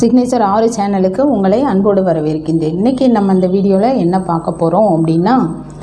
signature ஆறு சேனலுக்கு உங்களை அன்போடு வரவேற்கின்றேன் இன்றைக்கி நம்ம இந்த வீடியோவில் என்ன பார்க்க போகிறோம் அப்படின்னா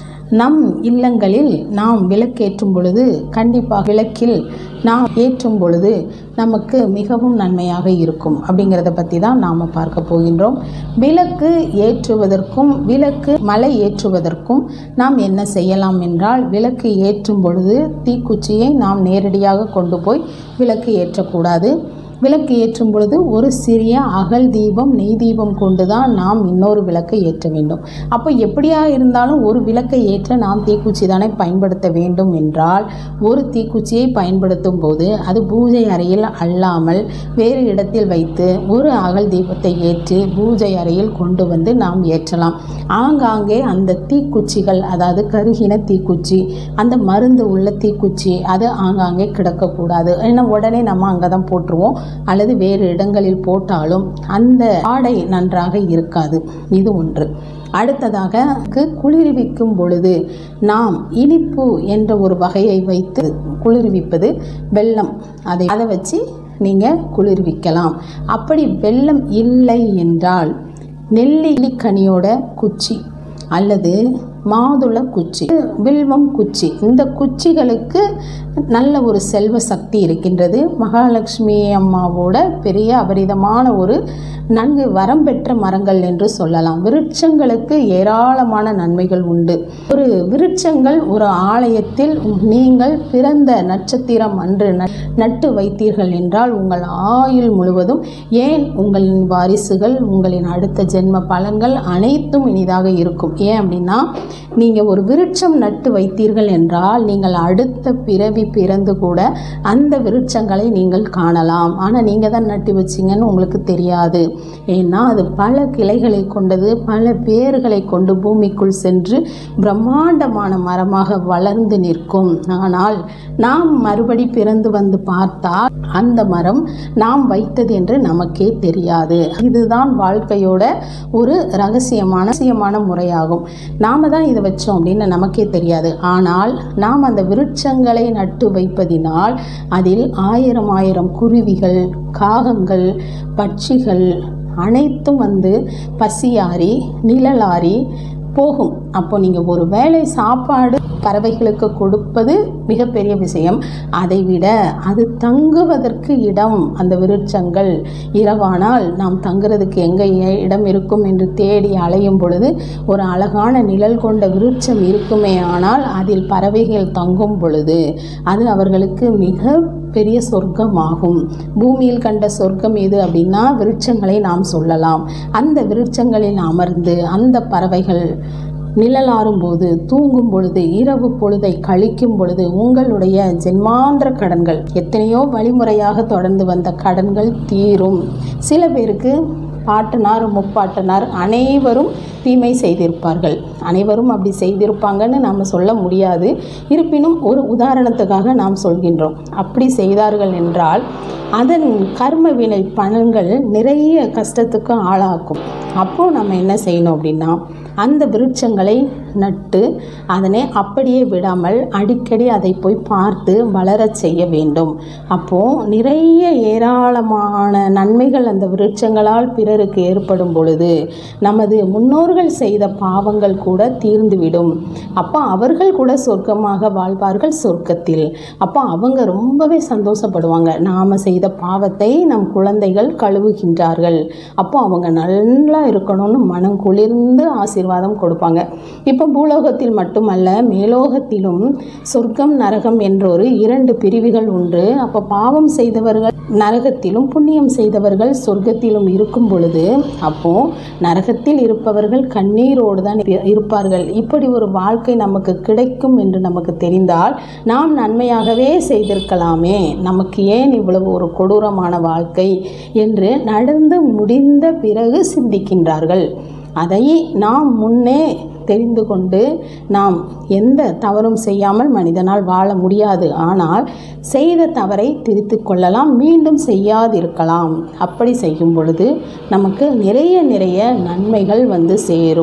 நம் இல்லங்களில் நாம் விளக்கேற்றும் பொழுது கண்டிப்பாக விளக்கில் நாம் ஏற்றும் பொழுது நமக்கு மிகவும் நன்மையாக இருக்கும் அப்படிங்கிறத பற்றி தான் நாம் பார்க்க போகின்றோம் விளக்கு ஏற்றுவதற்கும் விளக்கு மலை ஏற்றுவதற்கும் நாம் என்ன செய்யலாம் என்றால் விளக்கு ஏற்றும் பொழுது தீக்குச்சியை நாம் நேரடியாக கொண்டு போய் விளக்கு ஏற்றக்கூடாது விளக்கு ஏற்றும் பொழுது ஒரு சிறிய அகல் தீபம் நெய் தீபம் கொண்டு தான் நாம் இன்னொரு விளக்கை ஏற்ற வேண்டும் அப்போ எப்படியா இருந்தாலும் ஒரு விளக்கை ஏற்ற நாம் தீக்குச்சி தானே பயன்படுத்த வேண்டும் என்றால் ஒரு தீக்குச்சியை பயன்படுத்தும் போது அது பூஜை அறையில் அல்லாமல் வேறு இடத்தில் வைத்து ஒரு அகல் தீபத்தை ஏற்றி பூஜை அறையில் கொண்டு வந்து நாம் ஏற்றலாம் ஆங்காங்கே அந்த தீக்குச்சிகள் அதாவது கருகின தீக்குச்சி அந்த மருந்து உள்ள தீக்குச்சி அது ஆங்காங்கே கிடக்கக்கூடாது ஏன்னா உடனே நம்ம அங்கே தான் போட்டுருவோம் அல்லது வேறு இடங்களில் போட்டாலும் அந்த ஆடை நன்றாக இருக்காது இது ஒன்று அடுத்ததாக குளிர்விக்கும் பொழுது நாம் இனிப்பு என்ற ஒரு வகையை வைத்து குளிர்விப்பது வெல்லம் அதை அதை வச்சு நீங்கள் குளிர்விக்கலாம் அப்படி வெல்லம் இல்லை என்றால் நெல்லிக்கனியோட குச்சி அல்லது மாதுளை குச்சி வில்வம் குச்சி இந்த குச்சிகளுக்கு நல்ல ஒரு செல்வ சக்தி இருக்கின்றது மகாலட்சுமி அம்மாவோட பெரிய அபரிதமான ஒரு நன்கு வரம் பெற்ற மரங்கள் என்று சொல்லலாம் விருட்சங்களுக்கு ஏராளமான நன்மைகள் உண்டு ஒரு விருட்சங்கள் ஒரு ஆலயத்தில் நீங்கள் பிறந்த நட்சத்திரம் அன்று நட்டு வைத்தீர்கள் என்றால் உங்கள் ஆயுள் முழுவதும் ஏன் உங்களின் வாரிசுகள் உங்களின் அடுத்த ஜென்ம பலன்கள் அனைத்தும் இனிதாக இருக்கும் ஏன் அப்படின்னா நீங்கள் ஒரு விருட்சம் நட்டு வைத்தீர்கள் என்றால் நீங்கள் அடுத்த பிறவி பிறந்து கூட அந்த விருட்சங்களை நீங்கள் காணலாம் ஆனால் நீங்கள் தான் நட்டு வச்சிங்கன்னு உங்களுக்கு தெரியாது ஏன்னா அது பல கிளைகளை கொண்டது பல வேர்களை கொண்டு பூமிக்குள் சென்று பிரம்மாண்டமான மரமாக வளர்ந்து நிற்கும் ஆனால் நாம் மறுபடி பிறந்து வந்து பார்த்தால் அந்த மரம் நாம் வைத்தது என்று நமக்கே தெரியாது இதுதான் வாழ்க்கையோட ஒரு ரகசியமான ரகசியமான முறையாகும் நாம தான் இதை வச்சோம் அப்படின்னு நமக்கே தெரியாது ஆனால் நாம் அந்த விருட்சங்களை நட்டு வைப்பதினால் அதில் ஆயிரம் ஆயிரம் குருவிகள் காகங்கள் பட்சிகள் அனைத்தும் வந்து பசியாரி நிழலாரி போகும் அப்போ நீங்கள் ஒரு வேளை சாப்பாடு பறவைகளுக்கு கொடுப்பது மிகப்பெரிய விஷயம் அதை விட அது தங்குவதற்கு இடம் அந்த விருட்சங்கள் இரவானால் நாம் தங்குறதுக்கு எங்கே இடம் இருக்கும் என்று தேடி அலையும் பொழுது ஒரு அழகான நிழல் கொண்ட விருட்சம் இருக்குமே ஆனால் அதில் பறவைகள் தங்கும் பொழுது அது அவர்களுக்கு மிக பெரிய சொர்க்கமாகும் பூமியில் கண்ட சொர்க்கம் எது அப்படின்னா விருட்சங்களை நாம் சொல்லலாம் அந்த விருட்சங்களில் அமர்ந்து அந்த பறவைகள் நிழலாறும் போது தூங்கும் பொழுது இரவு பொழுதை கழிக்கும் பொழுது உங்களுடைய ஜென்மாந்திர கடன்கள் எத்தனையோ வழிமுறையாக தொடர்ந்து வந்த கடன்கள் தீரும் சில பேருக்கு பாட்டனார் முப்பாட்டனார் அனைவரும் தீமை செய்திருப்பார்கள் அனைவரும் அப்படி செய்திருப்பாங்கன்னு நாம் சொல்ல முடியாது இருப்பினும் ஒரு உதாரணத்துக்காக நாம் சொல்கின்றோம் அப்படி செய்தார்கள் என்றால் அதன் கர்ம வினை பலன்கள் நிறைய கஷ்டத்துக்கு ஆளாக்கும் அப்போது நம்ம என்ன செய்யணும் அப்படின்னா அந்த விருட்சங்களை நட்டு அதனை அப்படியே விடாமல் அடிக்கடி அதை போய் பார்த்து வளரச் செய்ய வேண்டும் அப்போது நிறைய ஏராளமான நன்மைகள் அந்த விருட்சங்களால் பிறருக்கு ஏற்படும் பொழுது நமது முன்னோர்கள் செய்த பாவங்கள் கூட தீர்ந்துவிடும் அப்போ அவர்கள் கூட சொர்க்கமாக வாழ்வார்கள் சொர்க்கத்தில் அப்போ அவங்க ரொம்பவே சந்தோஷப்படுவாங்க நாம் செய்த பாவத்தை நம் குழந்தைகள் கழுவுகின்றார்கள் அப்போ அவங்க நல்லா இருக்கணும்னு மனம் குளிர்ந்து ஆசீர்வாதம் கொடுப்பாங்க இப்போ பூலோகத்தில் மட்டுமல்ல மேலோகத்திலும் சொர்க்கம் நரகம் என்றொரு இரண்டு பிரிவுகள் உண்டு அப்போ பாவம் செய்தவர்கள் நரகத்திலும் புண்ணியம் செய்தவர்கள் சொர்க்கத்திலும் இருக்கும் பொழுது அப்போ நரகத்தில் இருப்பவர்கள் கண்ணீரோடு தான் இருப்பார்கள் இப்படி ஒரு வாழ்க்கை நமக்கு கிடைக்கும் என்று நமக்கு தெரிந்தால் நாம் நன்மையாகவே செய்திருக்கலாமே நமக்கு ஏன் இவ்வளவு ஒரு கொடூரமான வாழ்க்கை என்று நடந்து முடிந்த பிறகு சிந்திக்கின்றார்கள் அதை நாம் முன்னே தெரிந்து கொண்டு நாம் எந்த தவறும் செய்யாமல் மனிதனால் வாழ முடியாது ஆனால் செய்த தவறை திரித்து கொள்ளலாம் மீண்டும் செய்யாதிருக்கலாம் அப்படி செய்யும் பொழுது நமக்கு நிறைய நிறைய நன்மைகள் வந்து சேரும்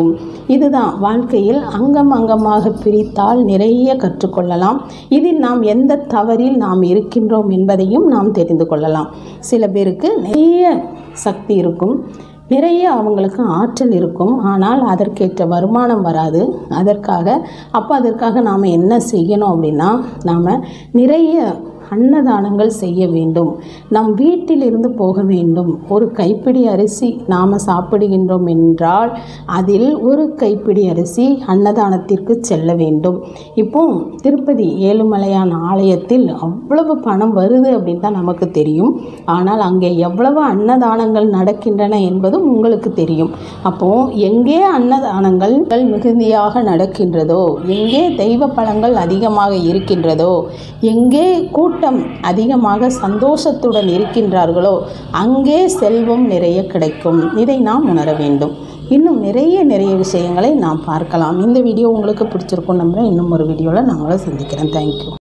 இதுதான் வாழ்க்கையில் அங்கம் அங்கமாக பிரித்தால் நிறைய கற்றுக்கொள்ளலாம் இதில் நாம் எந்த தவறில் நாம் இருக்கின்றோம் என்பதையும் நாம் தெரிந்து கொள்ளலாம் சில பேருக்கு நிறைய சக்தி இருக்கும் நிறைய அவங்களுக்கு ஆற்றல் இருக்கும் ஆனால் அதற்கேற்ற வருமானம் வராது அதற்காக அப்போ அதற்காக நாம் என்ன செய்யணும் அப்படின்னா நாம் நிறைய அன்னதானங்கள் செய்ய வேண்டும் நம் வீட்டிலிருந்து போக வேண்டும் ஒரு கைப்பிடி அரிசி நாம் சாப்பிடுகின்றோம் என்றால் அதில் ஒரு கைப்பிடி அரிசி அன்னதானத்திற்கு செல்ல வேண்டும் இப்போ திருப்பதி ஏழுமலையான் ஆலயத்தில் அவ்வளவு பணம் வருது அப்படின்னு தான் நமக்கு தெரியும் ஆனால் அங்கே எவ்வளவு அன்னதானங்கள் நடக்கின்றன என்பதும் உங்களுக்கு தெரியும் அப்போ எங்கே அன்னதானங்கள் மிகுதியாக நடக்கின்றதோ எங்கே தெய்வ பலங்கள் அதிகமாக இருக்கின்றதோ எங்கே கூட்டம் அதிகமாக சந்தோஷத்துடன் இருக்கின்றார்களோ அங்கே செல்வம் நிறைய கிடைக்கும் இதை நாம் உணர வேண்டும் இன்னும் நிறைய நிறைய விஷயங்களை நாம் பார்க்கலாம் இந்த வீடியோ உங்களுக்கு பிடிச்சிருக்கும் நம்புகிறேன் இன்னும் ஒரு வீடியோவில் நான் உங்களை சந்திக்கிறேன் தேங்க்யூ